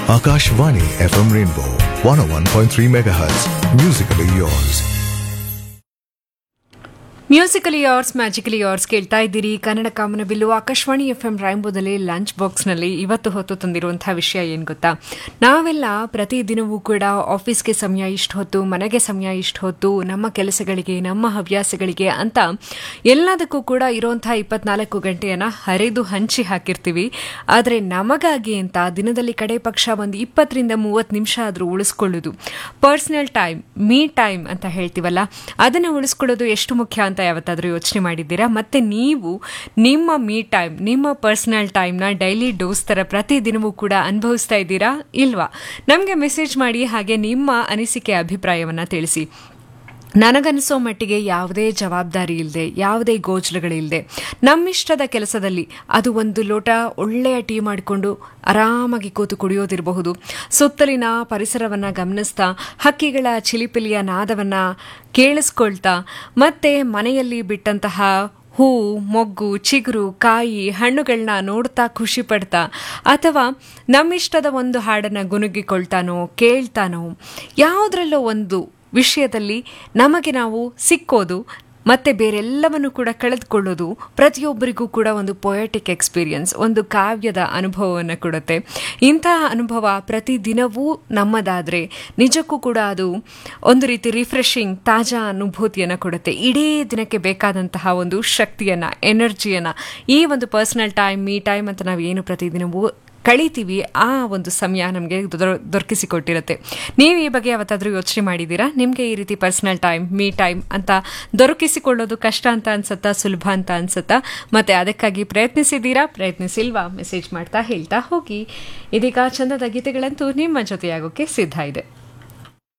Akashvani FM Rainbow 101.3 MHz. Musically yours. Musically yours magically yours ಕೇಳ್ತಾ ಇದ್ದೀರಿ ಕನ್ನಡ ಕಾಮನ ಬಿಲ್ಲು ಆಕಾಶವಾಣಿ ಎಫ್ ಎಂ ರಾಯಂಬೋದಲ್ಲಿ ಲಂಚ್ ಬಾಕ್ಸ್ನಲ್ಲಿ ಇವತ್ತು ಹೊತ್ತು ತಂದಿರುವಂತಹ ವಿಷಯ ಏನು ಗೊತ್ತಾ ನಾವೆಲ್ಲ ಪ್ರತಿದಿನವೂ ಕೂಡ ಆಫೀಸ್ಗೆ ಸಮಯ ಇಷ್ಟು ಹೊತ್ತು ಮನೆಗೆ ಸಮಯ ಇಷ್ಟು ಹೊತ್ತು ನಮ್ಮ ಕೆಲಸಗಳಿಗೆ ನಮ್ಮ ಹವ್ಯಾಸಗಳಿಗೆ ಅಂತ ಎಲ್ಲದಕ್ಕೂ ಕೂಡ ಇರುವಂತಹ ಇಪ್ಪತ್ನಾಲ್ಕು ಗಂಟೆಯನ್ನು ಹರಿದು ಹಂಚಿ ಹಾಕಿರ್ತೀವಿ ಆದರೆ ನಮಗಾಗಿ ಅಂತ ದಿನದಲ್ಲಿ ಕಡೆ ಪಕ್ಷ ಒಂದು ಇಪ್ಪತ್ತರಿಂದ ಮೂವತ್ತು ನಿಮಿಷ ಆದರೂ ಉಳಿಸ್ಕೊಳ್ಳೋದು ಪರ್ಸನಲ್ ಟೈಮ್ ಮೀ ಟೈಮ್ ಅಂತ ಹೇಳ್ತೀವಲ್ಲ ಅದನ್ನು ಉಳಿಸ್ಕೊಳ್ಳೋದು ಎಷ್ಟು ಮುಖ್ಯ ಅಂತ ಯಾವತ್ತಾದರೂ ಯೋಚನೆ ಮಾಡಿದ್ದೀರಾ ಮತ್ತೆ ನೀವು ನಿಮ್ಮ ಮೀ ಟೈಮ್ ನಿಮ್ಮ ಪರ್ಸನಲ್ ಟೈಮ್ನ ಡೈಲಿ ಡೋಸ್ ಥರ ಪ್ರತಿದಿನವೂ ಕೂಡ ಅನುಭವಿಸ್ತಾ ಇದ್ದೀರಾ ಇಲ್ವಾ ನಮಗೆ ಮೆಸೇಜ್ ಮಾಡಿ ಹಾಗೆ ನಿಮ್ಮ ಅನಿಸಿಕೆ ಅಭಿಪ್ರಾಯವನ್ನು ತಿಳಿಸಿ ನನಗನ್ನಿಸೋ ಮಟ್ಟಿಗೆ ಯಾವುದೇ ಜವಾಬ್ದಾರಿ ಇಲ್ಲದೆ ಯಾವುದೇ ಗೋಚರಗಳಿಲ್ಲದೆ ನಮ್ಮಿಷ್ಟದ ಕೆಲಸದಲ್ಲಿ ಅದು ಒಂದು ಲೋಟ ಒಳ್ಳೆಯ ಟೀ ಮಾಡಿಕೊಂಡು ಆರಾಮಾಗಿ ಕೂತು ಕುಡಿಯೋದಿರಬಹುದು ಸುತ್ತಲಿನ ಪರಿಸರವನ್ನು ಗಮನಿಸ್ತಾ ಹಕ್ಕಿಗಳ ಚಿಲಿಪಿಲಿಯ ನಾದವನ್ನು ಕೇಳಿಸ್ಕೊಳ್ತಾ ಮತ್ತೆ ಮನೆಯಲ್ಲಿ ಬಿಟ್ಟಂತಹ ಹೂ ಮೊಗ್ಗು ಚಿಗುರು ಕಾಯಿ ಹಣ್ಣುಗಳನ್ನ ನೋಡ್ತಾ ಖುಷಿ ಪಡ್ತಾ ಅಥವಾ ನಮ್ಮಿಷ್ಟದ ಒಂದು ಹಾಡನ್ನು ಗುನುಗಿಕೊಳ್ತಾನೋ ಕೇಳ್ತಾನೋ ಯಾವುದರಲ್ಲೋ ಒಂದು ವಿಷಯದಲ್ಲಿ ನಮಗೆ ನಾವು ಸಿಕ್ಕೋದು ಮತ್ತೆ ಬೇರೆಲ್ಲವನ್ನು ಕೂಡ ಕಳೆದುಕೊಳ್ಳೋದು ಪ್ರತಿಯೊಬ್ಬರಿಗೂ ಕೂಡ ಒಂದು ಪೊಯೆಟಿಕ್ ಎಕ್ಸ್ಪೀರಿಯನ್ಸ್ ಒಂದು ಕಾವ್ಯದ ಅನುಭವವನ್ನು ಕೊಡುತ್ತೆ ಇಂತಹ ಅನುಭವ ಪ್ರತಿದಿನವೂ ನಮ್ಮದಾದರೆ ನಿಜಕ್ಕೂ ಕೂಡ ಅದು ಒಂದು ರೀತಿ ರಿಫ್ರೆಶಿಂಗ್ ತಾಜಾ ಅನುಭೂತಿಯನ್ನು ಕೊಡುತ್ತೆ ಇಡೀ ದಿನಕ್ಕೆ ಬೇಕಾದಂತಹ ಒಂದು ಶಕ್ತಿಯನ್ನು ಎನರ್ಜಿಯನ್ನು ಈ ಒಂದು ಪರ್ಸನಲ್ ಟೈಮ್ ಮೀ ಟೈಮ್ ಅಂತ ನಾವು ಏನು ಪ್ರತಿದಿನವೂ ಕಳಿತೀವಿ ಆ ಒಂದು ಸಮಯ ನಮಗೆ ದೊರಕಿಸಿಕೊಟ್ಟಿರುತ್ತೆ ನೀವು ಈ ಬಗ್ಗೆ ಯಾವತ್ತಾದರೂ ಯೋಚನೆ ಮಾಡಿದ್ದೀರಾ ನಿಮಗೆ ಈ ರೀತಿ ಪರ್ಸನಲ್ ಟೈಮ್ ಮೀ ಟೈಮ್ ಅಂತ ದೊರಕಿಸಿಕೊಳ್ಳೋದು ಕಷ್ಟ ಅಂತ ಅನ್ಸುತ್ತಾ ಸುಲಭ ಅಂತ ಅನ್ಸುತ್ತಾ ಮತ್ತೆ ಅದಕ್ಕಾಗಿ ಪ್ರಯತ್ನಿಸಿದ್ದೀರಾ ಪ್ರಯತ್ನಿಸಿಲ್ವಾ ಮೆಸೇಜ್ ಮಾಡ್ತಾ ಹೇಳ್ತಾ ಹೋಗಿ ಇದೀಗ ಚಂದದ ಗೀತೆಗಳಂತೂ ನಿಮ್ಮ ಜೊತೆಯಾಗೋಕ್ಕೆ ಸಿದ್ಧ ಇದೆ